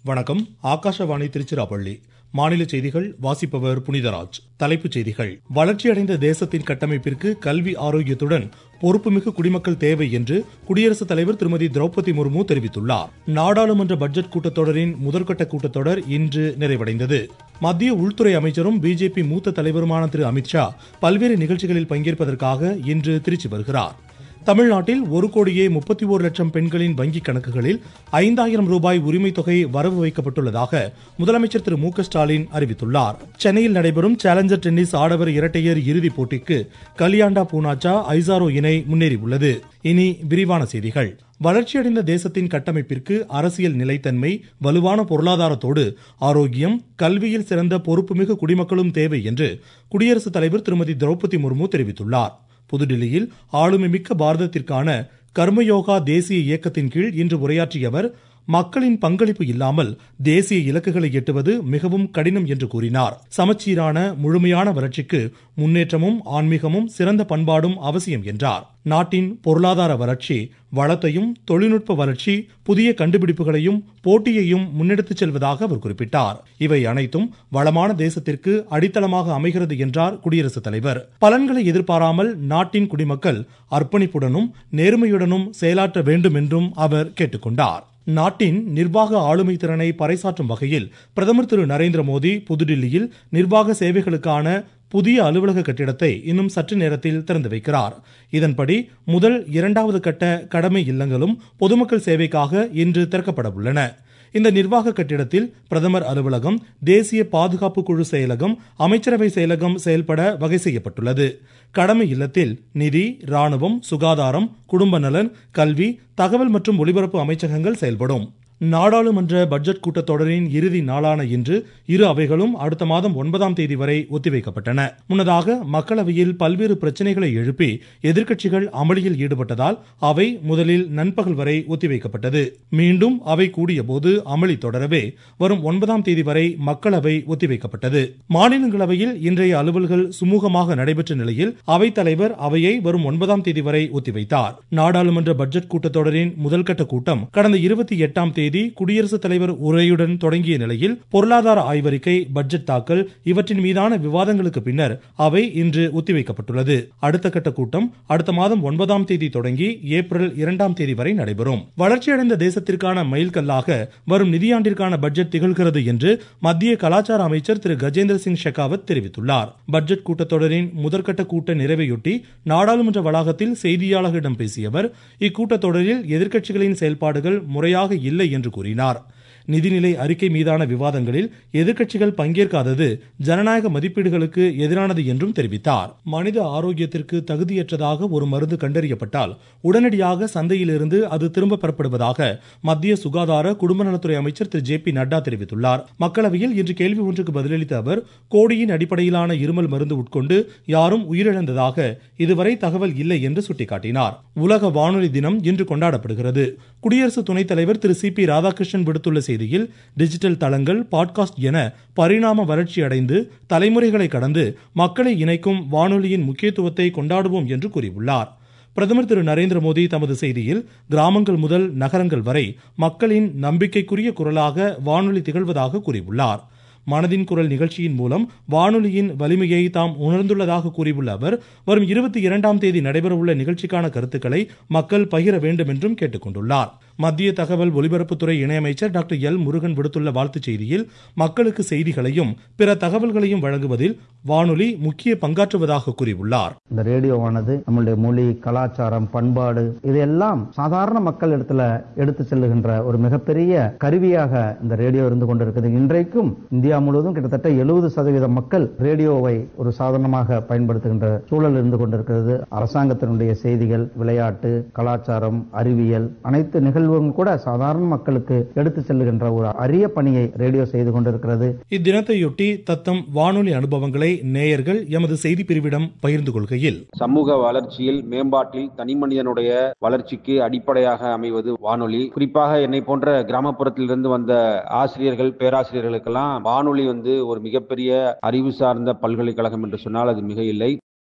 வணக்கம் ஆகாஷவாணி திருச்சிராப்பள்ளி மாநில செய்திகள் வாசிப்பவர் புனிதராஜ் தலைப்புச் செய்திகள் வளர்ச்சியடைந்த தேசத்தின் கட்டமைப்பிற்கு கல்வி ஆரோக்கியத்துடன் பொறுப்புமிகு குடிமக்கள் தேவை என்று குடியரசுத் தலைவர் திருமதி திரௌபதி முர்மு தெரிவித்துள்ளார் நாடாளுமன்ற பட்ஜெட் கூட்டத்தொடரின் முதற்கட்ட கூட்டத்தொடர் இன்று நிறைவடைந்தது மத்திய உள்துறை அமைச்சரும் பிஜேபி மூத்த தலைவருமான திரு அமித்ஷா பல்வேறு நிகழ்ச்சிகளில் பங்கேற்பதற்காக இன்று திருச்சி வருகிறார் தமிழ்நாட்டில் ஒரு கோடியே முப்பத்தி ஓரு லட்சம் பெண்களின் வங்கிக் கணக்குகளில் ஐந்தாயிரம் ரூபாய் உரிமைத் தொகை வரவு வைக்கப்பட்டுள்ளதாக முதலமைச்சர் திரு மு க ஸ்டாலின் அறிவித்துள்ளார் சென்னையில் நடைபெறும் சேலஞ்சர் டென்னிஸ் ஆடவர் இரட்டையர் இறுதிப் போட்டிக்கு கலியாண்டா பூனாச்சா ஐசாரோ இணை முன்னேறியுள்ளது இனி விரிவான செய்திகள் வளர்ச்சியடைந்த தேசத்தின் கட்டமைப்பிற்கு அரசியல் நிலைத்தன்மை வலுவான பொருளாதாரத்தோடு ஆரோக்கியம் கல்வியில் சிறந்த பொறுப்புமிகு குடிமக்களும் தேவை என்று குடியரசுத் தலைவர் திருமதி திரௌபதி முர்மு தெரிவித்துள்ளார் புதுடில்லியில் ஆளுமைமிக்க பாரதத்திற்கான கர்மயோகா தேசிய இயக்கத்தின் கீழ் இன்று உரையாற்றிய அவர் மக்களின் பங்களிப்பு இல்லாமல் தேசிய இலக்குகளை எட்டுவது மிகவும் கடினம் என்று கூறினார் சமச்சீரான முழுமையான வளர்ச்சிக்கு முன்னேற்றமும் ஆன்மீகமும் சிறந்த பண்பாடும் அவசியம் என்றார் நாட்டின் பொருளாதார வளர்ச்சி வளத்தையும் தொழில்நுட்ப வளர்ச்சி புதிய கண்டுபிடிப்புகளையும் போட்டியையும் முன்னெடுத்துச் செல்வதாக அவர் குறிப்பிட்டார் இவை அனைத்தும் வளமான தேசத்திற்கு அடித்தளமாக அமைகிறது என்றார் குடியரசுத் தலைவர் பலன்களை எதிர்பாராமல் நாட்டின் குடிமக்கள் அர்ப்பணிப்புடனும் நேர்மையுடனும் செயலாற்ற வேண்டும் என்றும் அவர் கேட்டுக்கொண்டார் நாட்டின் நிர்வாக ஆளுமை திறனை பறைசாற்றும் வகையில் பிரதமர் திரு நரேந்திர மோடி புதுடில்லியில் நிர்வாக சேவைகளுக்கான புதிய அலுவலக கட்டிடத்தை இன்னும் சற்று நேரத்தில் திறந்து வைக்கிறார் இதன்படி முதல் இரண்டாவது கட்ட கடமை இல்லங்களும் பொதுமக்கள் சேவைக்காக இன்று திறக்கப்பட உள்ளன இந்த நிர்வாக கட்டிடத்தில் பிரதமர் அலுவலகம் தேசிய பாதுகாப்பு குழு செயலகம் அமைச்சரவை செயலகம் செயல்பட வகை செய்யப்பட்டுள்ளது கடமை இல்லத்தில் நிதி ராணுவம் சுகாதாரம் குடும்ப நலன் கல்வி தகவல் மற்றும் ஒலிபரப்பு அமைச்சகங்கள் செயல்படும் நாடாளுமன்ற பட்ஜெட் கூட்டத்தொடரின் இறுதி நாளான இன்று இரு அவைகளும் அடுத்த மாதம் ஒன்பதாம் தேதி வரை ஒத்திவைக்கப்பட்டன முன்னதாக மக்களவையில் பல்வேறு பிரச்சனைகளை எழுப்பி எதிர்க்கட்சிகள் அமளியில் ஈடுபட்டதால் அவை முதலில் நண்பகல் வரை ஒத்திவைக்கப்பட்டது மீண்டும் அவை கூடியபோது அமளி தொடரவே வரும் ஒன்பதாம் தேதி வரை மக்களவை ஒத்திவைக்கப்பட்டது மாநிலங்களவையில் இன்றைய அலுவல்கள் சுமூகமாக நடைபெற்ற நிலையில் அவைத்தலைவர் அவையை வரும் ஒன்பதாம் தேதி வரை ஒத்திவைத்தார் நாடாளுமன்ற பட்ஜெட் கூட்டத்தொடரின் முதல்கட்ட கூட்டம் கடந்த இருபத்தி எட்டாம் தேதி தேதி குடியரசுத் தலைவர் உரையுடன் தொடங்கிய நிலையில் பொருளாதார ஆய்வறிக்கை பட்ஜெட் தாக்கல் இவற்றின் மீதான விவாதங்களுக்கு பின்னர் அவை இன்று ஒத்திவைக்கப்பட்டுள்ளது அடுத்த கட்ட கூட்டம் அடுத்த மாதம் ஒன்பதாம் தேதி தொடங்கி ஏப்ரல் இரண்டாம் தேதி வரை நடைபெறும் வளர்ச்சியடைந்த தேசத்திற்கான மைல்கல்லாக வரும் நிதியாண்டிற்கான பட்ஜெட் திகழ்கிறது என்று மத்திய கலாச்சார அமைச்சர் திரு கஜேந்திர சிங் ஷெகாவத் தெரிவித்துள்ளார் பட்ஜெட் கூட்டத்தொடரின் முதற்கட்ட கூட்ட நிறைவையொட்டி நாடாளுமன்ற வளாகத்தில் செய்தியாளர்களிடம் பேசிய அவர் இக்கூட்டத்தொடரில் எதிர்க்கட்சிகளின் செயல்பாடுகள் முறையாக இல்லை என்று கூறினார் நிதிநிலை அறிக்கை மீதான விவாதங்களில் எதிர்க்கட்சிகள் பங்கேற்காதது ஜனநாயக மதிப்பீடுகளுக்கு எதிரானது என்றும் தெரிவித்தார் மனித ஆரோக்கியத்திற்கு தகுதியற்றதாக ஒரு மருந்து கண்டறியப்பட்டால் உடனடியாக சந்தையிலிருந்து அது திரும்ப பெறப்படுவதாக மத்திய சுகாதார குடும்ப நலத்துறை அமைச்சர் திரு ஜே பி நட்டா தெரிவித்துள்ளார் மக்களவையில் இன்று கேள்வி ஒன்றுக்கு பதிலளித்த அவர் கோடியின் அடிப்படையிலான இருமல் மருந்து உட்கொண்டு யாரும் உயிரிழந்ததாக இதுவரை தகவல் இல்லை என்று சுட்டிக்காட்டினார் உலக வானொலி தினம் இன்று கொண்டாடப்படுகிறது குடியரசு துணைத் தலைவர் திரு சி பி ராதாகிருஷ்ணன் விடுத்துள்ள செய்தியில் டிஜிட்டல் தளங்கள் பாட்காஸ்ட் என பரிணாம வளர்ச்சி அடைந்து தலைமுறைகளை கடந்து மக்களை இணைக்கும் வானொலியின் முக்கியத்துவத்தை கொண்டாடுவோம் என்று கூறியுள்ளார் பிரதமர் திரு நரேந்திர மோடி தமது செய்தியில் கிராமங்கள் முதல் நகரங்கள் வரை மக்களின் நம்பிக்கைக்குரிய குரலாக வானொலி திகழ்வதாக கூறியுள்ளார் மனதின் குரல் நிகழ்ச்சியின் மூலம் வானொலியின் வலிமையை தாம் உணர்ந்துள்ளதாக கூறியுள்ள அவர் வரும் இருபத்தி இரண்டாம் தேதி நடைபெறவுள்ள நிகழ்ச்சிக்கான கருத்துக்களை மக்கள் பகிர வேண்டும் என்றும் கேட்டுக் கொண்டுள்ளார் மத்திய தகவல் ஒலிபரப்புத்துறை இணையமைச்சர் டாக்டர் எல் முருகன் விடுத்துள்ள வாழ்த்துச் செய்தியில் மக்களுக்கு செய்திகளையும் பிற தகவல்களையும் வழங்குவதில் வானொலி முக்கிய பங்காற்றுவதாக கூறியுள்ளார் இந்த ரேடியோவானது நம்மளுடைய மொழி கலாச்சாரம் பண்பாடு இதையெல்லாம் சாதாரண மக்கள் இடத்துல எடுத்து செல்லுகின்ற ஒரு மிகப்பெரிய கருவியாக இந்த ரேடியோ இருந்து கொண்டிருக்கிறது இன்றைக்கும் இந்தியா முழுவதும் கிட்டத்தட்ட எழுபது சதவீத மக்கள் ரேடியோவை ஒரு சாதனமாக பயன்படுத்துகின்ற சூழல் இருந்து கொண்டிருக்கிறது அரசாங்கத்தினுடைய செய்திகள் விளையாட்டு கலாச்சாரம் அறிவியல் அனைத்து நிகழ்வுகளும் கூட சாதாரண மக்களுக்கு எடுத்து செல்லுகின்ற ஒரு அரிய பணியை ரேடியோ செய்து கொண்டிருக்கிறது இத்தினத்தையொட்டி தத்தம் வானொலி அனுபவங்களை நேயர்கள் எமது செய்தி பிரிவிடம் பகிர்ந்து கொள்கையில் சமூக வளர்ச்சியில் மேம்பாட்டில் தனிமனிதனுடைய வளர்ச்சிக்கு அடிப்படையாக அமைவது வானொலி குறிப்பாக என்னை போன்ற கிராமப்புறத்திலிருந்து வந்த ஆசிரியர்கள் பேராசிரியர்களுக்கெல்லாம் வானொலி வந்து ஒரு மிகப்பெரிய அறிவு சார்ந்த பல்கலைக்கழகம் என்று சொன்னால் அது மிக இல்லை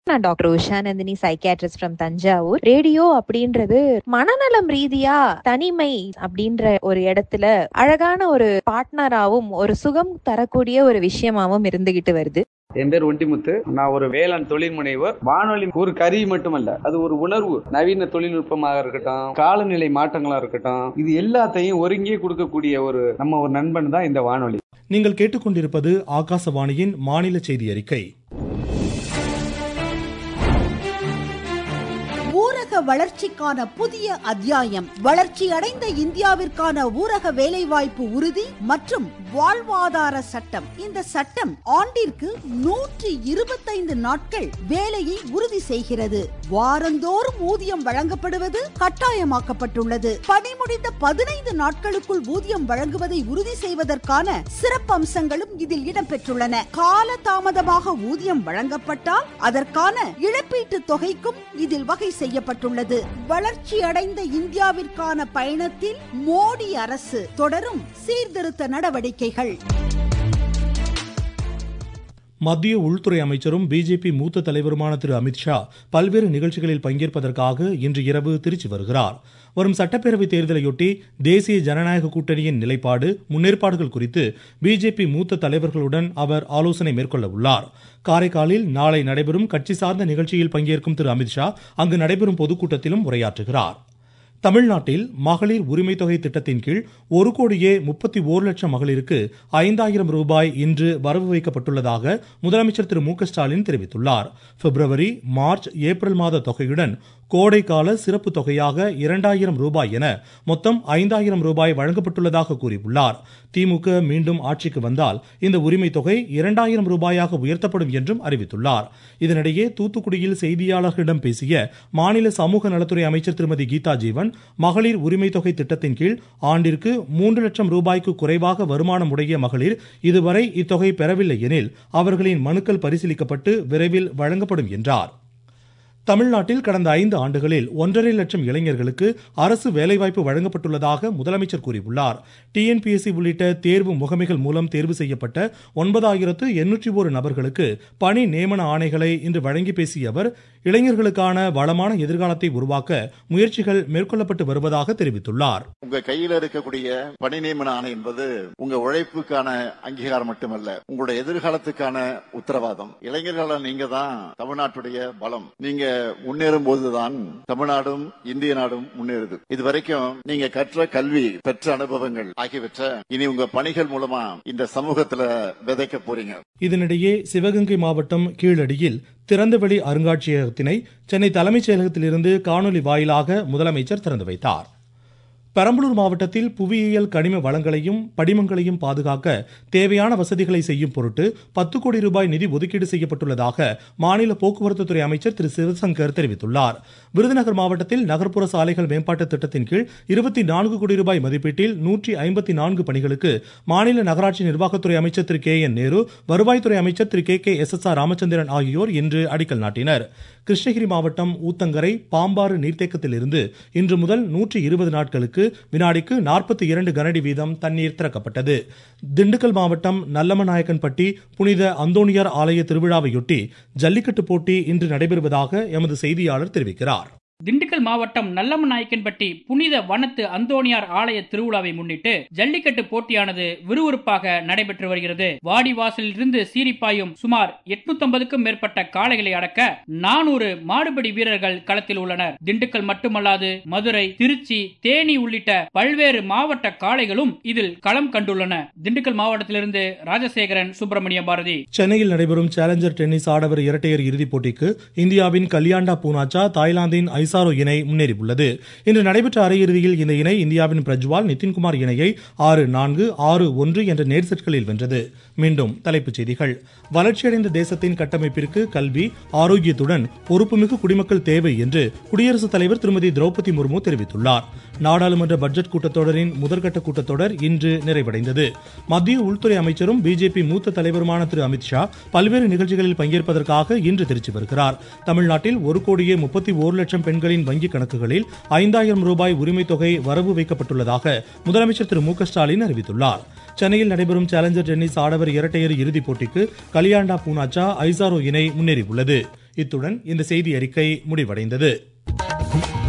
நான் doctor Usha Nandini psychiatrist from Thanjavur radio அப்படின்றது மனநலம் ரீதியா தனிமை அப்படின்ற ஒரு இடத்துல அழகான ஒரு பார்ட்னராவும் ஒரு சுகம் தரக்கூடிய ஒரு விஷயமாவும் இருந்துகிட்டு வருது என் பேர் ஒண்டிமுத்து நான் ஒரு வேளாண் தொழில் முனைவர் வானொலி ஒரு கருவி மட்டுமல்ல அது ஒரு உணர்வு நவீன தொழில்நுட்பமாக இருக்கட்டும் காலநிலை மாற்றங்களா இருக்கட்டும் இது எல்லாத்தையும் ஒருங்கே கொடுக்கக்கூடிய ஒரு நம்ம ஒரு நண்பன் தான் இந்த வானொலி நீங்கள் கேட்டுக்கொண்டிருப்பது ஆகாசவாணியின் மாநில செய்தி அறிக்கை ஊரக வளர்ச்சிக்கான புதிய அத்தியாயம் வளர்ச்சி அடைந்த இந்தியாவிற்கான ஊரக வேலைவாய்ப்பு உறுதி மற்றும் வாழ்வாதார சட்டம் இந்த சட்டம் ஆண்டிற்கு நூற்றி இருபத்தைந்து நாட்கள் வேலையை உறுதி செய்கிறது வாரந்தோறும் ஊதியம் வழங்கப்படுவது கட்டாயமாக்கப்பட்டுள்ளது பணி முடிந்த பதினைந்து நாட்களுக்குள் ஊதியம் வழங்குவதை உறுதி செய்வதற்கான சிறப்பம்சங்களும் இதில் இடம்பெற்றுள்ளன கால தாமதமாக ஊதியம் வழங்கப்பட்டால் அதற்கான இழப்பீட்டு தொகைக்கும் இதில் வகை செய்யப்பட்டுள்ளது வளர்ச்சி அடைந்த இந்தியாவிற்கான பயணத்தில் மோடி அரசு தொடரும் சீர்திருத்த நடவடிக்கைகள் மத்திய உள்துறை அமைச்சரும் பிஜேபி மூத்த தலைவருமான திரு அமித்ஷா பல்வேறு நிகழ்ச்சிகளில் பங்கேற்பதற்காக இன்று இரவு திருச்சி வருகிறார் வரும் சட்டப்பேரவைத் தேர்தலையொட்டி தேசிய ஜனநாயக கூட்டணியின் நிலைப்பாடு முன்னேற்பாடுகள் குறித்து பிஜேபி மூத்த தலைவர்களுடன் அவர் ஆலோசனை மேற்கொள்ள உள்ளார் காரைக்காலில் நாளை நடைபெறும் கட்சி சார்ந்த நிகழ்ச்சியில் பங்கேற்கும் திரு அமித்ஷா அங்கு நடைபெறும் பொதுக்கூட்டத்திலும் உரையாற்றுகிறார் தமிழ்நாட்டில் மகளிர் உரிமை தொகை திட்டத்தின் கீழ் ஒரு கோடியே முப்பத்தி ஓரு லட்சம் மகளிருக்கு ஐந்தாயிரம் ரூபாய் இன்று வரவு வைக்கப்பட்டுள்ளதாக முதலமைச்சர் திரு மு க ஸ்டாலின் தெரிவித்துள்ளார் பிப்ரவரி மார்ச் ஏப்ரல் மாத தொகையுடன் கோடைக்கால சிறப்பு தொகையாக இரண்டாயிரம் ரூபாய் என மொத்தம் ஐந்தாயிரம் ரூபாய் வழங்கப்பட்டுள்ளதாக கூறியுள்ளார் திமுக மீண்டும் ஆட்சிக்கு வந்தால் இந்த உரிமை தொகை இரண்டாயிரம் ரூபாயாக உயர்த்தப்படும் என்றும் அறிவித்துள்ளார் இதனிடையே தூத்துக்குடியில் செய்தியாளர்களிடம் பேசிய மாநில சமூக நலத்துறை அமைச்சர் திருமதி கீதா ஜீவன் மகளிர் உரிமை தொகை திட்டத்தின் கீழ் ஆண்டிற்கு மூன்று லட்சம் ரூபாய்க்கு குறைவாக வருமானம் உடைய மகளிர் இதுவரை இத்தொகை பெறவில்லை எனில் அவர்களின் மனுக்கள் பரிசீலிக்கப்பட்டு விரைவில் வழங்கப்படும் என்றார் தமிழ்நாட்டில் கடந்த ஐந்து ஆண்டுகளில் ஒன்றரை லட்சம் இளைஞர்களுக்கு அரசு வேலைவாய்ப்பு வழங்கப்பட்டுள்ளதாக முதலமைச்சர் கூறியுள்ளார் டிஎன்பிஎஸ்சி உள்ளிட்ட தேர்வு முகமைகள் மூலம் தேர்வு செய்யப்பட்ட ஒன்பதாயிரத்து எண்ணூற்றி ஒரு நபர்களுக்கு பணி நியமன ஆணைகளை இன்று வழங்கி பேசிய அவர் இளைஞர்களுக்கான வளமான எதிர்காலத்தை உருவாக்க முயற்சிகள் மேற்கொள்ளப்பட்டு வருவதாக தெரிவித்துள்ளார் உங்க கையில இருக்கக்கூடிய பணி நியமன ஆணை என்பது உங்க உழைப்புக்கான அங்கீகாரம் மட்டுமல்ல உங்களுடைய எதிர்காலத்துக்கான உத்தரவாதம் இளைஞர்கள நீங்க தான் தமிழ்நாட்டுடைய பலம் நீங்க முன்னேறும் போதுதான் தமிழ்நாடும் இந்திய நாடும் முன்னேறுது இது வரைக்கும் நீங்க கற்ற கல்வி பெற்ற அனுபவங்கள் ஆகியவற்றை இனி உங்க பணிகள் மூலமா இந்த சமூகத்துல விதைக்க போறீங்க இதனிடையே சிவகங்கை மாவட்டம் கீழடியில் திறந்தவெளி அருங்காட்சியகத்தினை சென்னை தலைமைச் செயலகத்திலிருந்து காணொலி வாயிலாக முதலமைச்சர் திறந்து வைத்தார் பெரம்பலூர் மாவட்டத்தில் புவியியல் கனிம வளங்களையும் படிமங்களையும் பாதுகாக்க தேவையான வசதிகளை செய்யும் பொருட்டு பத்து கோடி ரூபாய் நிதி ஒதுக்கீடு செய்யப்பட்டுள்ளதாக மாநில போக்குவரத்து துறை அமைச்சர் திரு சிவசங்கர் தெரிவித்துள்ளார் விருதுநகர் மாவட்டத்தில் நகர்ப்புற சாலைகள் மேம்பாட்டு திட்டத்தின் கீழ் இருபத்தி நான்கு கோடி ரூபாய் மதிப்பீட்டில் நூற்றி ஐம்பத்தி நான்கு பணிகளுக்கு மாநில நகராட்சி நிர்வாகத்துறை அமைச்சர் திரு கே என் நேரு வருவாய்த்துறை அமைச்சர் Thiru K K S S R Ramachandran ஆகியோர் இன்று அடிக்கல் நாட்டினர் கிருஷ்ணகிரி மாவட்டம் ஊத்தங்கரை பாம்பாறு நீர்த்தேக்கத்திலிருந்து இன்று முதல் நூற்றி இருபது நாட்களுக்கு வினாடிக்கு நாற்பத்தி இரண்டு கனஅடி வீதம் தண்ணீர் திறக்கப்பட்டது திண்டுக்கல் மாவட்டம் நல்லமநாயக்கன்பட்டி புனித அந்தோணியார் ஆலய திருவிழாவையொட்டி ஜல்லிக்கட்டு போட்டி இன்று நடைபெறுவதாக எமது செய்தியாளர் தெரிவிக்கிறார் திண்டுக்கல் மாவட்டம் நல்லமநாயக்கன்பட்டி புனித வனத்து அந்தோணியார் ஆலய திருவிழாவை முன்னிட்டு ஜல்லிக்கட்டு போட்டியானது விறுவிறுப்பாக நடைபெற்று வருகிறது வாடிவாசலில் இருந்து சீரிப்பாயும் சுமார் எட்நூத்தம்பதுக்கும் மேற்பட்ட காளைகளை அடக்க நானூறு மாடுபடி வீரர்கள் களத்தில் உள்ளனர் திண்டுக்கல் மட்டுமல்லாது மதுரை திருச்சி தேனி உள்ளிட்ட பல்வேறு மாவட்ட காளைகளும் இதில் களம் கண்டுள்ளன திண்டுக்கல் மாவட்டத்திலிருந்து ராஜசேகரன் சுப்பிரமணிய பாரதி சென்னையில் நடைபெறும் சேலஞ்சர் டென்னிஸ் ஆடவர் இரட்டையர் இறுதிப் போட்டிக்கு இந்தியாவின் கல்யாண்டா பூனாச்சா தாய்லாந்தின் ஐசாரோ இணை முன்னேறியுள்ளது இன்று நடைபெற்ற அரையிறுதியில் இந்த இணை இந்தியாவின் பிரஜ்வால் நிதின்குமார் இணையை ஆறு நான்கு ஆறு ஒன்று என்ற நேர் செட்களில் வென்றது மீண்டும் தலைப்புச் செய்திகள் வளர்ச்சியடைந்த தேசத்தின் கட்டமைப்பிற்கு கல்வி ஆரோக்கியத்துடன் பொறுப்புமிகு குடிமக்கள் தேவை என்று குடியரசுத் தலைவர் திருமதி திரௌபதி முர்மு தெரிவித்துள்ளார் நாடாளுமன்ற பட்ஜெட் கூட்டத்தொடரின் முதற்கட்ட கூட்டத்தொடர் இன்று நிறைவடைந்தது மத்திய உள்துறை அமைச்சரும் பிஜேபி மூத்த தலைவருமான திரு அமித்ஷா பல்வேறு நிகழ்ச்சிகளில் பங்கேற்பதற்காக இன்று திருச்சி வருகிறார் தமிழ்நாட்டில் ஒரு கோடியே முப்பத்தி ஓரு லட்சம் பெண்களின் வங்கிக் கணக்குகளில் ஐந்தாயிரம் ரூபாய் உரிமைத் தொகை வரவு வைக்கப்பட்டுள்ளதாக முதலமைச்சர் திரு மு க ஸ்டாலின் அறிவித்துள்ளார் சென்னையில் நடைபெறும் சேலஞ்சர் டென்னிஸ் ஆடவர் இரட்டையர் இறுதிப் போட்டிக்கு கலியாண்டா பூனாச்சா ஐசாரோ இணை முன்னேறியுள்ளது இத்துடன் இந்த செய்தி அறிக்கை முடிவடைந்தது